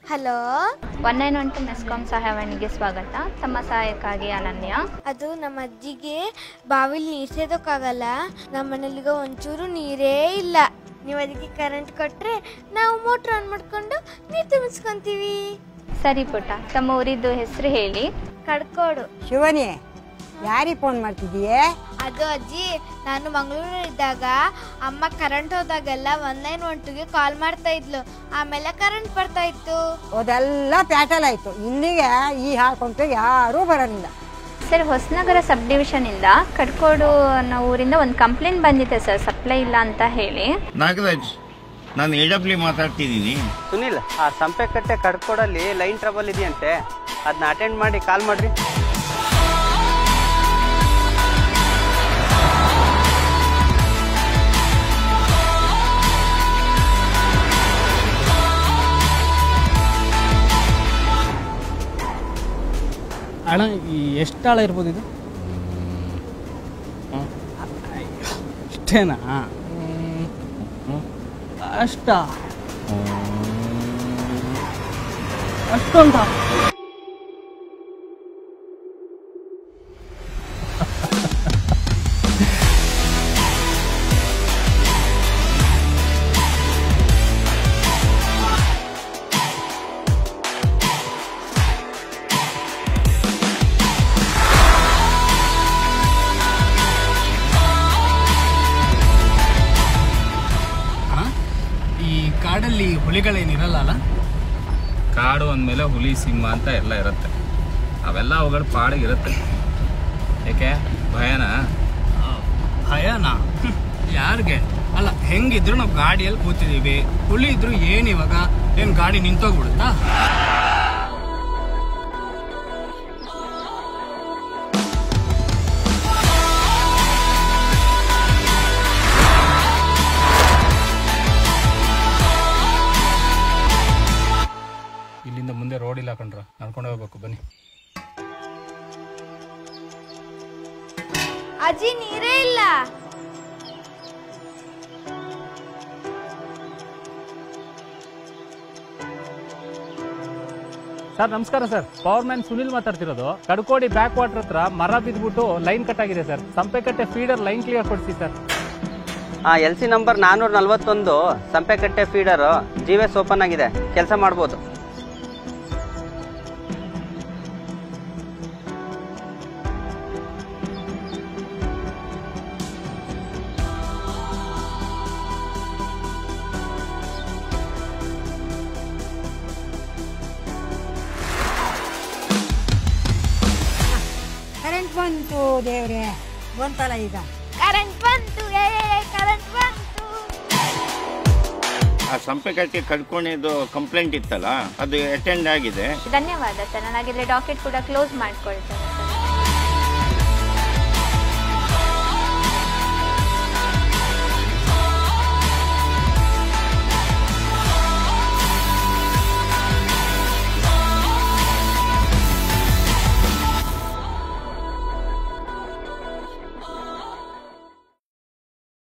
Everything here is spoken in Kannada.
hello one nine one two MESCOM ಸಹಾಯವಾಣಿಗೆ ಸ್ವಾಗತ ತಮ್ಮ ಸಹಾಯಕ್ಕಾಗಿ ಅನನ್ಯ ಅದು ನಮ್ಮ ಅಜ್ಜಿಗೆ ಬಾವಿಲಿ ನೀರು ಸೇದೋಕ್ಕಾಗಲ್ಲ ನಮ್ಮ ಮನೇಲಿಗ ಒಂಚೂರು ನೀರೇ ಇಲ್ಲ ನೀವು ಅದಕ್ಕೆ ಕರೆಂಟ್ ಕೊಟ್ರೆ ನಾವು ಮೋಟ್ರ್ ಆನ್ ಮಾಡ್ಕೊಂಡು ನೀರು ತುಂಬಿಸ್ಕೊಂತೀವಿ ಸರಿ ಪುಟ್ಟ ತಮ್ಮ ಊರಿದ್ದು ಹೆಸರು ಹೇಳಿ ಕಡ್ಕೋಡು ಶಿವನಿ ಯಾರಿಗೆ ಫೋನ್ ಮಾಡ್ತಿದೀಯೇ ಅದು ಅಜ್ಜಿ ನಾನು ಮಂಗಳೂರು ಇದ್ದಾಗ ಅಮ್ಮ ಕರೆಂಟ್ ಹೋದಾಗೆಲ್ಲ ಒನ್ ನೈನ್ ಒನ್ ಟುಗೆ ಕಾಲ್ ಮಾಡ್ತಾ ಇದ್ಲು ಆಮೇಲೆ ಕರೆಂಟ್ ಬರ್ತಾ ಇತ್ತು ಅದೆಲ್ಲ ಪ್ಯಾಟಲ್ ಆಯ್ತು ಇಲ್ಲಿಗೆ ಈ ಹಾಕೊಂಡ್ರೆ ಯಾರೂ ಬರೋದಿಲ್ಲ ಸರ್ ಹೊಸನಗರ ಸಬ್ ಡಿವಿಷನಿಂದ ಕಡ್ಕೋಡು ಅನ್ನೋ ಊರಿಂದ ಒಂದು ಕಂಪ್ಲೇಂಟ್ ಬಂದಿದೆ ಸರ್ ಸಪ್ಲೈ ಇಲ್ಲ ಅಂತ ಹೇಳಿ ನಾಗರಾಜ್ ನಾನು ಎ ಡಬ್ಲ್ಯೂ ಮಾತಾಡ್ತಿದ್ದೀನಿ ಸುನಿಲ್ ಆ ಸಂಪೆಕಟ್ಟೆ ಕಡ್ಕೋಡಲ್ಲಿ ಲೈನ್ ಟ್ರಬಲ್ ಇದೆಯಂತೆ ಅದನ್ನ ಅಟೆಂಡ್ ಮಾಡಿ ಕಾಲ್ ಮಾಡ್ರಿ ಅಣ್ಣ ಈ ಎಷ್ಟು ಆಳ ಇರ್ಬೋದು ಇದು ಇಷ್ಟೇನಾ ಅಷ್ಟ ಅಷ್ಟೊಂದ ಅಣ್ಣ ಈ ಕಾಡಲ್ಲಿ ಹುಲಿಗಳೇನಿರಲ್ಲ ಅಲ್ಲ ಕಾಡು ಅಂದಮೇಲೆ ಹುಲಿ ಸಿಂಹ ಅಂತ ಎಲ್ಲ ಇರುತ್ತೆ ಅವೆಲ್ಲ ಅವುಗಳ ಪಾಡಿಗಿರುತ್ತೆ ಏಕೆ ಭಯನಾ ಭಯನಾ ಹ್ಮ್, ಯಾರಿಗೆ ಅಲ್ಲ ಹೆಂಗಿದ್ರು ನಾವು ಗಾಡಿಯಲ್ಲಿ ಕೂತಿದ್ದೀವಿ ಹುಲಿ ಇದ್ರು ಏನು ಇವಾಗ ಏನು ಗಾಡಿ ನಿಂತೋಗ್ಬಿಡುತ್ತಾ ಇಲ್ಲಿಂದ ಮುಂದೆ ರೋಡ್ ಇಲ್ಲ ಕಣ್ರ ನಡ್ಕೊಂಡು ಹೋಗ್ಬೇಕು ಬನ್ನಿ ಅಜ್ಜಿ ನೀರೇ ಇಲ್ಲ ಸರ್ ನಮಸ್ಕಾರ ಸರ್ ಪವರ್ ಮ್ಯಾನ್ ಸುನಿಲ್ ಮಾತಾಡ್ತಿರೋದು ಕಡ್ಕೋಡಿ ಬ್ಯಾಕ್ ವಾಟರ್ ಹತ್ರ ಮರ ಬಿದ್ಬಿಟ್ಟು ಲೈನ್ ಕಟ್ ಆಗಿದೆ sir Sampekatte feeder line clear ಕೊಡಿಸಿ ಸರ್ ಆ ಎಲ್ ಸಿ ನಂಬರ್ ನಾನ್ನೂರ ನಲ್ವತ್ತೊಂದು Sampekatte feeder G S open ಆಗಿದೆ ಕೆಲಸ ಮಾಡ್ಬೋದು ಕರೆಂಟ್ ಬಂತು ದೇವ್ರೆ ಬಂತಲ್ಲ ಈಗ ಕರೆಂಟ್ ಬಂತು ಏ ಕರೆಂಟ್ ಬಂತು ಆ ಸಂಪೆಕಟ್ಟೆ ಕಡ್ಕೊಂಡಿದ್ದು ಕಂಪ್ಲೇಂಟ್ ಇತ್ತಲ್ಲ ಅದು ಅಟೆಂಡ್ ಆಗಿದೆ ಧನ್ಯವಾದ ಸರ್ ನಾನು ಹಾಗಿದ್ರೆ ಡಾಕೆಟ್ ಕೂಡ ಕ್ಲೋಸ್ ಮಾಡ್ಕೊಳ್ತೇನೆ